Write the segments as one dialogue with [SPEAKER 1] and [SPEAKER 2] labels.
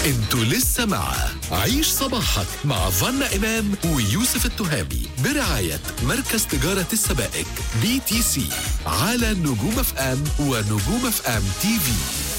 [SPEAKER 1] انتوا لسه مع عيش صباحك مع فنا إمام ويوسف التهامي برعاية مركز تجارة السبائك بي تي سي على نجوم اف ام ونجوم اف ام تي في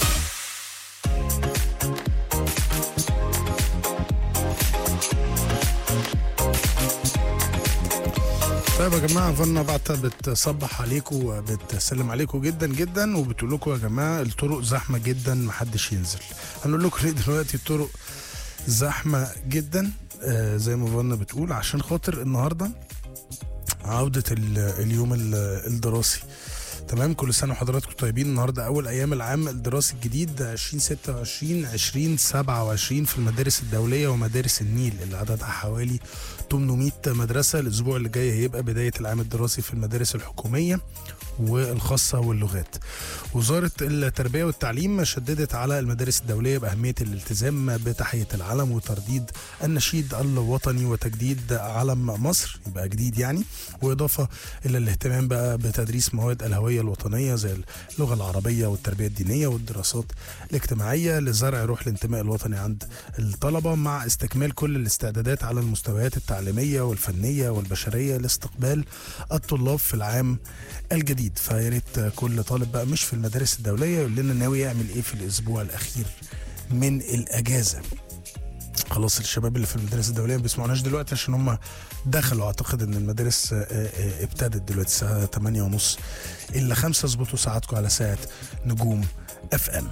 [SPEAKER 2] طيب يا جماعه فنا بعت بتصبح عليكم وبتسلم عليكم جدا جدا وبتقول لكم يا جماعه الطرق زحمه جدا محدش ينزل هنقول لكم ليه دلوقتي الطرق زحمه جدا آه زي ما فنا بتقول عشان خاطر النهارده عوده ال- اليوم ال- الدراسي تمام كل سنه وحضراتكم طيبين النهارده اول ايام العام الدراسي الجديد 2026 2027 في المدارس الدوليه ومدارس النيل اللي عددها حوالي 800 مدرسه الاسبوع اللي جاي هيبقى بدايه العام الدراسي في المدارس الحكوميه والخاصه واللغات. وزاره التربيه والتعليم شددت على المدارس الدوليه باهميه الالتزام بتحيه العلم وترديد النشيد الوطني وتجديد علم مصر يبقى جديد يعني واضافه الى الاهتمام بقى بتدريس مواد الهويه الوطنيه زي اللغه العربيه والتربيه الدينيه والدراسات الاجتماعيه لزرع روح الانتماء الوطني عند الطلبه مع استكمال كل الاستعدادات على المستويات التعليميه والفنيه والبشريه لاستقبال الطلاب في العام الجديد فيا ريت كل طالب بقى مش في المدارس الدوليه يقول لنا ناوي يعمل ايه في الاسبوع الاخير من الاجازه خلاص الشباب اللي في المدارس الدوليه ما بيسمعوناش دلوقتي عشان هم دخلوا اعتقد ان المدارس آه، آه، ابتدت دلوقتي الساعه 8 ونص الا خمسة اظبطوا ساعاتكم على ساعه نجوم اف ام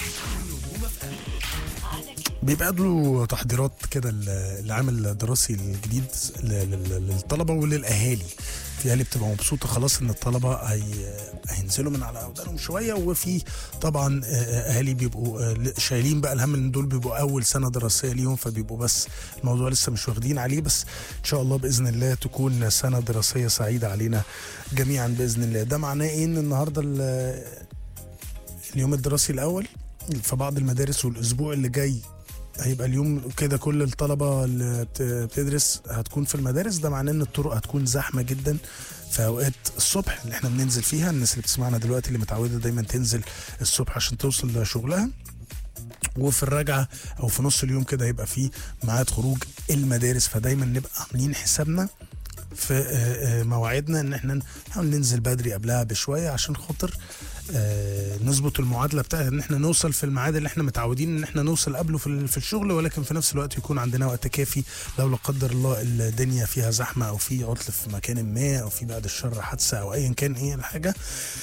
[SPEAKER 2] بيبقى له تحضيرات كده ل- العام الدراسي الجديد ل- ل- للطلبه وللاهالي في اهالي بتبقى مبسوطه خلاص ان الطلبه هي هينزلوا من على اودانهم شويه وفي طبعا آه، اهالي بيبقوا آه، شايلين بقى الهم ان دول بيبقوا اول سنه دراسيه ليهم فبيبقوا بس الموضوع لسه مش واخدين عليه بس ان شاء الله باذن الله تكون سنه دراسيه سعيده علينا جميعا باذن الله ده معناه ايه ان النهارده ال- اليوم الدراسي الاول في بعض المدارس والاسبوع اللي جاي هيبقى اليوم كده كل الطلبه اللي بت- بتدرس هتكون في المدارس ده معناه ان الطرق هتكون زحمه جدا في اوقات الصبح اللي احنا بننزل فيها الناس اللي بتسمعنا دلوقتي اللي متعوده دايما تنزل الصبح عشان توصل لشغلها وفي الرجعه او في نص اليوم كده هيبقى في ميعاد خروج المدارس فدايما نبقى عاملين حسابنا في آه، آه، مواعيدنا ان احنا نحاول ننزل بدري قبلها بشويه عشان خاطر آه، نظبط المعادله بتاعت ان احنا نوصل في الميعاد اللي احنا متعودين ان احنا نوصل قبله في ال- في الشغل ولكن في نفس الوقت يكون عندنا وقت كافي لو لا قدر الله الدنيا فيها زحمه او في عطل في مكان ما او في بعد الشر حادثه او ايا كان ايه الحاجه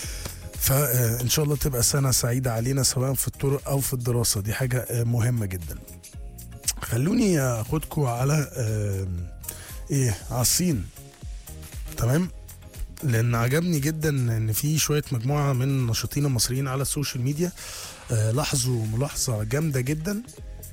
[SPEAKER 2] فان شاء الله تبقى سنه سعيده علينا سواء في الطرق او في الدراسه دي حاجه آه، مهمه جدا خلوني اخدكم على آه، ايه على الصين تمام لان عجبني جدا ان في شويه مجموعه من الناشطين المصريين على السوشيال ميديا آه لاحظوا ملاحظه جامده جدا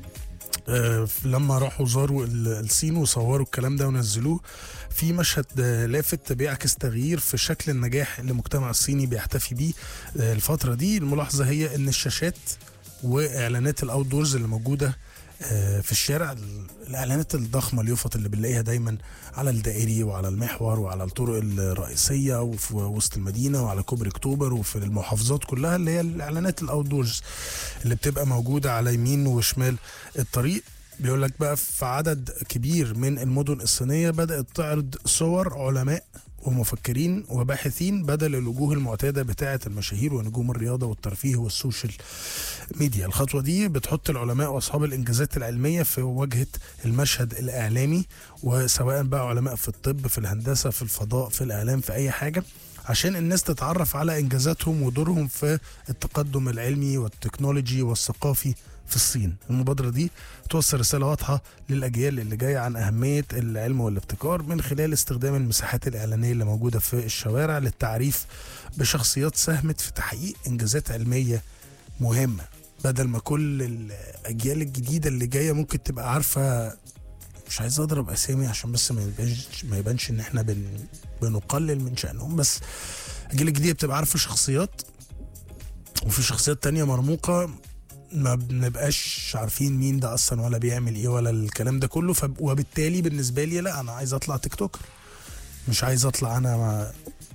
[SPEAKER 2] آه لما راحوا زاروا ال- الصين وصوروا الكلام ده ونزلوه في مشهد آه، لافت بيعكس تغيير في شكل النجاح اللي المجتمع الصيني بيحتفي بيه آه، الفتره دي الملاحظه هي ان الشاشات واعلانات الاوت دورز اللي موجوده آه، في الشارع ال- الاعلانات الضخمه اليوفط اللي بنلاقيها دايما على الدائري وعلى المحور وعلى الطرق الرئيسيه وفي وسط المدينه وعلى كوبري اكتوبر وفي المحافظات كلها اللي هي الاعلانات الاوت دورز اللي بتبقى موجوده على يمين وشمال الطريق بيقول لك بقى في عدد كبير من المدن الصينيه بدات تعرض صور علماء ومفكرين وباحثين بدل الوجوه المعتاده بتاعه المشاهير ونجوم الرياضه والترفيه والسوشيال ميديا الخطوه دي بتحط العلماء واصحاب الانجازات العلميه في واجهه المشهد الاعلامي وسواء بقى علماء في الطب في الهندسه في الفضاء في الاعلام في اي حاجه عشان الناس تتعرف على انجازاتهم ودورهم في التقدم العلمي والتكنولوجي والثقافي في الصين المبادرة دي توصل رسالة واضحة للأجيال اللي جاية عن أهمية العلم والابتكار من خلال استخدام المساحات الإعلانية اللي موجودة في الشوارع للتعريف بشخصيات ساهمت في تحقيق إنجازات علمية مهمة بدل ما كل الأجيال الجديدة اللي جاية ممكن تبقى عارفة مش عايز اضرب اسامي عشان بس ما يبانش ما يبانش ان احنا بن بنقلل من شأنهم بس الجيل الجديد بتبقى عارفه شخصيات وفي شخصيات تانية مرموقة ما بنبقاش عارفين مين ده اصلا ولا بيعمل ايه ولا الكلام ده كله فب... وبالتالي بالنسبه لي لا انا عايز اطلع تيك توكر مش عايز اطلع انا مع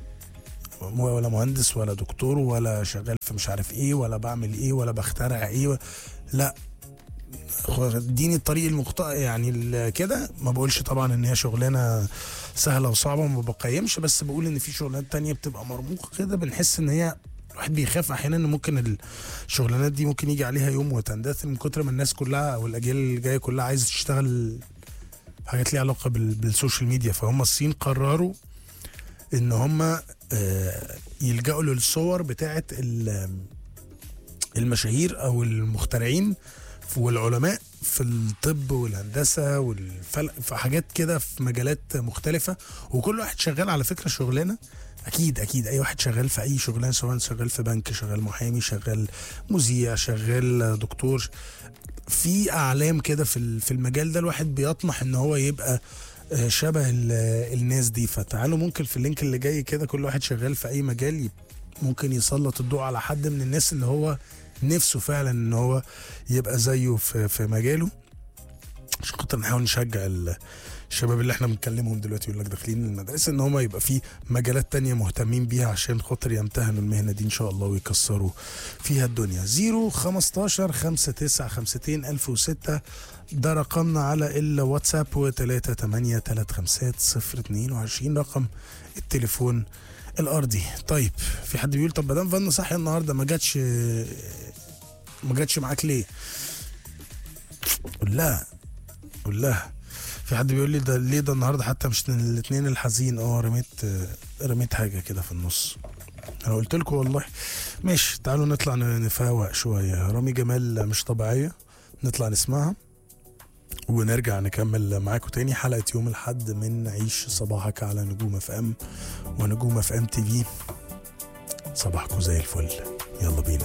[SPEAKER 2] ولا مهندس ولا دكتور ولا شغال في مش عارف ايه ولا بعمل ايه ولا بخترع ايه و... لا اديني الطريق المخطئ يعني ال- كده ما بقولش طبعا ان هي شغلانه سهله وصعبه وما بقيمش بس بقول ان في شغلانات تانية بتبقى مرموقه كده بنحس ان هي الواحد بيخاف احيانا ان ممكن الشغلانات دي ممكن يجي عليها يوم وتندثر من كتر ما الناس كلها او الاجيال اللي جايه كلها عايزه تشتغل حاجات ليها علاقه بال- بالسوشيال ميديا فهم الصين قرروا ان هم آه، يلجأوا للصور بتاعه ال- المشاهير او المخترعين والعلماء في الطب والهندسه والفلك في حاجات كده في مجالات مختلفه وكل واحد شغال على فكره شغلانه اكيد اكيد اي واحد شغال في اي شغلانه سواء شغال في بنك شغال محامي شغال مذيع شغال دكتور في اعلام كده في ال- في المجال ده الواحد بيطمح ان هو يبقى آه، شبه ال- الناس دي فتعالوا ممكن في اللينك اللي جاي كده كل واحد شغال في اي مجال يب- ممكن يسلط الضوء على حد من الناس اللي هو نفسه فعلا ان هو يبقى زيه في في مجاله عشان خاطر نحاول نشجع ال- الشباب اللي احنا بنكلمهم دلوقتي يقول لك داخلين المدرسه ان هم يبقى في مجالات تانية مهتمين بيها عشان خاطر يمتهنوا المهنه دي ان شاء الله ويكسروا فيها الدنيا 0 15 59 52 1006 ده رقمنا على الواتساب و3 8 3 5 0 22 رقم التليفون الارضي طيب في حد بيقول طب مدام فانا صاحيه النهارده ما جاتش ما جاتش معاك ليه؟ قول لها قول لها في حد بيقول لي ده ليه ده النهارده حتى مش الاثنين الحزين اه رميت آه، رميت حاجه كده في النص انا قلت لكم والله ماشي تعالوا نطلع ن- نفوق شويه رامي جمال مش طبيعيه نطلع نسمعها ونرجع نكمل معاكم تاني حلقه يوم الاحد من عيش صباحك على نجوم اف ام ونجوم اف ام تي في صباحكم زي الفل يلا بينا